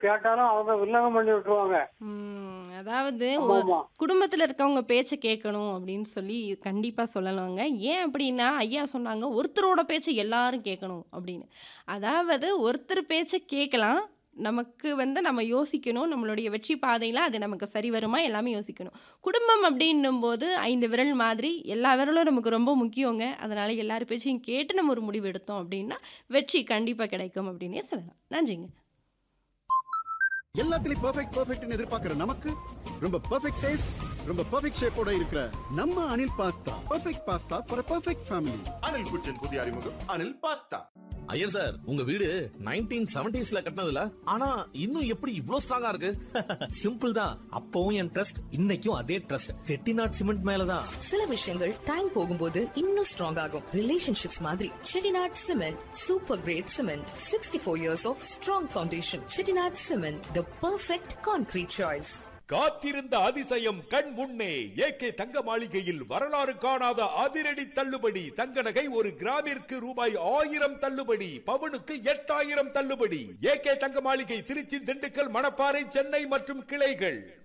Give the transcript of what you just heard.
கேட்டாலும் அவங்க வில்லங்கம் பண்ணி விட்டுருவாங்க ம், அதாவது ஆமா ஒ- ஆமா குடும்பத்துல இருக்கவங்க பேச்சை கேட்கணும் அப்படின்னு சொல்லி கண்டிப்பா சொல்லலாங்க ஏன் அப்படின்னா ஐயா சொன்னாங்க ஒருத்தரோட பேச்சை எல்லாரும் கேட்கணும் அப்படின்னு அதாவது ஒருத்தர் பேச்சை கேட்கலாம் நமக்கு வந்து நம்ம யோசிக்கணும் நம்மளுடைய வெற்றி பாதையில் அது நமக்கு சரி வருமா எல்லாமே யோசிக்கணும் குடும்பம் அப்படின்னும் போது ஐந்து விரல் மாதிரி எல்லா விரலும் நமக்கு ரொம்ப முக்கியங்க அதனால எல்லார் பேச்சையும் கேட்டு நம்ம ஒரு முடிவு எடுத்தோம் அப்படின்னா வெற்றி கண்டிப்பாக கிடைக்கும் அப்படின்னே சொல்லலாம் நன்றிங்க எல்லாத்துலயும் பெர்ஃபெக்ட் பெர்ஃபெக்ட்னு எதிர்பார்க்கிற நமக்கு ரொம்ப பெர்ஃபெக்ட் டேஸ்ட் ரொம்ப பெர்ஃபெக்ட் ஷேப்போட இருக்கிற நம்ம Anil pasta perfect pasta for perfect family Anil kitchen புதிய அறிமுகம் அனில் பாஸ்தா ஐயர் சார் உங்க வீடு நைன்டீன் செவன்டிஸ்ல கட்டினதுல ஆனா இன்னும் எப்படி இவ்ளோ ஸ்ட்ராங்கா இருக்கு சிம்பிள் தான் அப்பவும் என் ட்ரஸ்ட் இன்னைக்கும் அதே ட்ரஸ்ட் செட்டிநாட் சிமெண்ட் மேலதான் சில விஷயங்கள் டைம் போகும்போது இன்னும் ஸ்ட்ராங் ஆகும் ரிலேஷன்ஷிப்ஸ் மாதிரி Chettinad cement super great cement sixty four years of strong foundation Chettinad cement the perfect concrete choice காத்திருந்த அதிசயம் கண் முன்னே ஏகே தங்க மாளிகையில் வரலாறு காணாத அதிரடி தள்ளுபடி தங்க நகை ஒரு கிராமிற்கு ரூபாய் ஆயிரம் தள்ளுபடி பவுனுக்கு எட்டாயிரம் தள்ளுபடி ஏகே தங்க மாளிகை திருச்சி திண்டுக்கல் மணப்பாறை சென்னை மற்றும் கிளைகள்